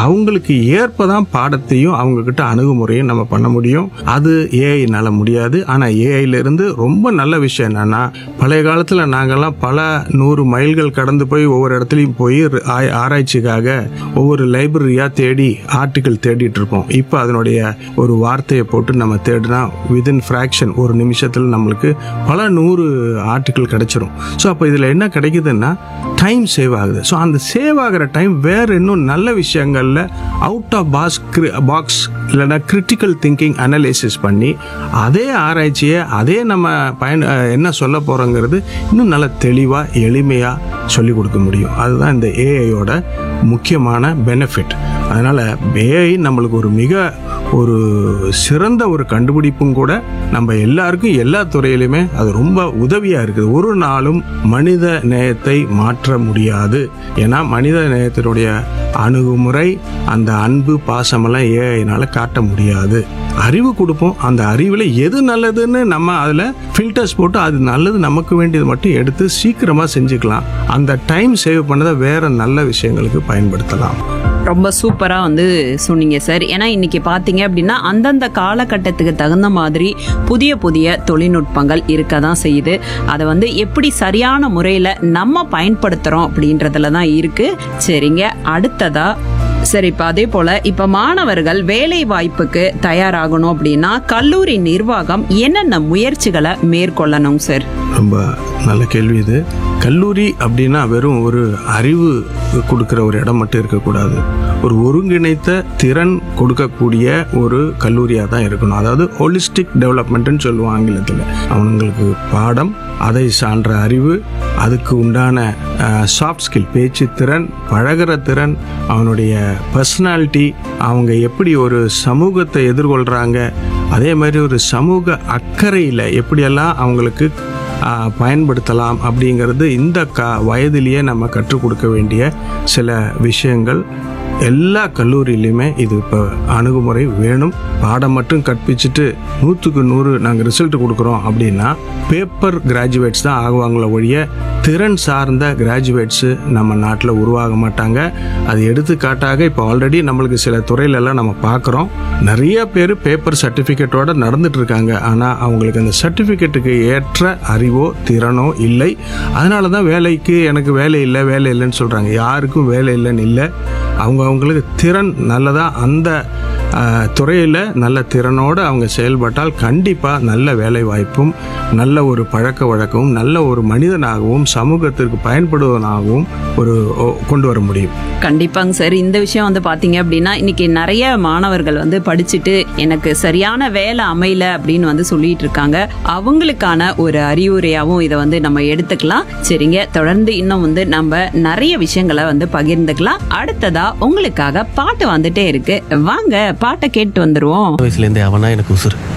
அவங்களுக்கு ஏற்பதான் பாடத்தையும் அவங்க கிட்ட அணுகுமுறையும் நம்ம பண்ண முடியும் அது ஏஐனால முடியாது ஆனா ஏஐல இருந்து ரொம்ப நல்ல விஷயம் என்னன்னா பழைய காலத்துல நாங்கெல்லாம் பல நூறு மைல்கள் கடந்து போய் ஒவ்வொரு இடத்துலையும் போய் ஆய்- ஆராய்ச்சிக்காக ஒவ்வொரு லைப்ரரியா தேடி ஆர்டிக்கல் தேடிட்டு இருப்போம் இப்போ அதனுடைய ஒரு வார்த்தையை போட்டு நம்ம தேடினா விதின் ஃப்ராக்ஷன் ஒரு நிமிஷத்தில் நம்மளுக்கு பல நூறு ஆர்டிக்கல் கிடைச்சிரும் ஸோ அப்போ இதில் என்ன கிடைக்குதுன்னா டைம் சேவ் ஆகுது ஸோ அந்த சேவ் ஆகிற டைம் வேற இன்னும் நல்ல விஷயங்கள்ல அவுட் ஆஃப் பாஸ் பாக்ஸ் இல்லைன்னா கிரிட்டிக்கல் திங்கிங் அனலைசிஸ் பண்ணி அதே ஆராய்ச்சியை அதே நம்ம பயன் அஹ், என்ன சொல்ல போகிறோங்கிறது இன்னும் நல்ல தெளிவாக எளிமையாக சொல்லிக் கொடுக்க முடியும் அதுதான் இந்த ஏஐயோட முக்கியமான பெனிஃபிட் அதனால் ஏஐ நம்மளுக்கு ஒரு மிக ஒரு சிறந்த ஒரு கண்டுபிடிப்பும் கூட நம்ம எல்லாருக்கும் எல்லா துறையிலுமே அது ரொம்ப உதவியாக இருக்குது ஒரு நாளும் மனித நேயத்தை மாற்ற முடியாது ஏன்னா மனித நேயத்தினுடைய அணுகுமுறை அந்த அன்பு பாசமெல்லாம் ஏஐனால காட்ட முடியாது அறிவு கொடுப்போம் அந்த அறிவில் எது நல்லதுன்னு நம்ம அதில் ஃபில்டர்ஸ் போட்டு அது நல்லது நமக்கு வேண்டியது மட்டும் எடுத்து சீக்கிரமாக செஞ்சுக்கலாம் அந்த டைம் சேவ் பண்ணதை வேற நல்ல விஷயங்களுக்கு பயன்படுத்தலாம் ரொம்ப சூப்பரா வந்து சொன்னீங்க சார் ஏன்னா இன்னைக்கு பாத்தீங்க அப்படின்னா அந்தந்த காலகட்டத்துக்கு தகுந்த மாதிரி புதிய புதிய தொழில்நுட்பங்கள் இருக்க தான் செய்யுது அதை வந்து எப்படி சரியான முறையில நம்ம பயன்படுத்துறோம் அப்படின்றதுல தான் இருக்கு சரிங்க அடுத்ததா சரி இப்போ அதே போல இப்ப மாணவர்கள் வேலை வாய்ப்புக்கு தயாராகணும் அப்படின்னா கல்லூரி நிர்வாகம் என்னென்ன முயற்சிகளை மேற்கொள்ளணும் சார் ரொம்ப நல்ல கேள்வி இது கல்லூரி அப்படின்னா வெறும் ஒரு அறிவு கொடுக்குற ஒரு இடம் மட்டும் இருக்கக்கூடாது ஒரு ஒருங்கிணைத்த திறன் கொடுக்கக்கூடிய ஒரு கல்லூரியாக தான் இருக்கணும் அதாவது ஹோலிஸ்டிக் டெவலப்மெண்ட்னு சொல்லுவோம் ஆங்கிலத்தில் அவங்களுக்கு பாடம் அதை சான்ற அறிவு அதுக்கு உண்டான சாஃப்ட் ஸ்கில் பேச்சு திறன் பழகுற திறன் அவனுடைய பர்சனாலிட்டி அவங்க எப்படி ஒரு சமூகத்தை எதிர்கொள்கிறாங்க அதே மாதிரி ஒரு சமூக அக்கறையில் எப்படியெல்லாம் அவங்களுக்கு ஆ, பயன்படுத்தலாம் அப்படிங்கிறது இந்த க வயதிலேயே நம்ம கற்றுக் கொடுக்க வேண்டிய சில விஷயங்கள் எல்லா கல்லூரியிலையுமே இது இப்போ அணுகுமுறை வேணும் பாடம் மட்டும் கற்பிச்சுட்டு நூற்றுக்கு நூறு நாங்கள் ரிசல்ட் கொடுக்குறோம் அப்படின்னா பேப்பர் கிராஜுவேட்ஸ் தான் ஆகுவாங்களே ஒழிய திறன் சார்ந்த கிராஜுவேட்ஸு நம்ம நாட்டில் உருவாக மாட்டாங்க அது எடுத்துக்காட்டாக இப்போ ஆல்ரெடி நம்மளுக்கு சில துறையிலெல்லாம் நம்ம பார்க்குறோம் நிறைய பேர் பேப்பர் சர்டிஃபிகேட்டோட நடந்துட்டு இருக்காங்க ஆனால் அவங்களுக்கு அந்த சர்டிஃபிகேட்டுக்கு ஏற்ற அறிவோ திறனோ இல்லை அதனால தான் வேலைக்கு எனக்கு வேலை இல்லை வேலை இல்லைன்னு சொல்கிறாங்க யாருக்கும் வேலை இல்லைன்னு இல்லை அவங்க அவங்களுக்கு திறன் நல்லதா அந்த துறையில் நல்ல திறனோடு அவங்க செயல்பட்டால் கண்டிப்பாக நல்ல வேலை வாய்ப்பும் நல்ல ஒரு பழக்க வழக்கமும் நல்ல ஒரு மனிதனாகவும் சமூகத்திற்கு பயன்படுவனாகவும் ஒரு ஓ, கொண்டு வர முடியும் கண்டிப்பாங்க சார் இந்த விஷயம் வந்து பாத்தீங்க அப்படின்னா இன்னைக்கு நிறைய மாணவர்கள் வந்து படிச்சுட்டு எனக்கு சரியான வேலை அமையல அப்படின்னு வந்து சொல்லிட்டு இருக்காங்க அவங்களுக்கான ஒரு அறிவுரையாவும் இதை வந்து நம்ம எடுத்துக்கலாம் சரிங்க தொடர்ந்து இன்னும் வந்து நம்ம நிறைய விஷயங்களை வந்து பகிர்ந்துக்கலாம் அடுத்ததா உங்களுக்காக பாட்டு வந்துட்டே இருக்கு வாங்க பாட்டை கேட்டு வந்துருவோம் வயசுலேருந்தே அவனா எனக்கு உசுறு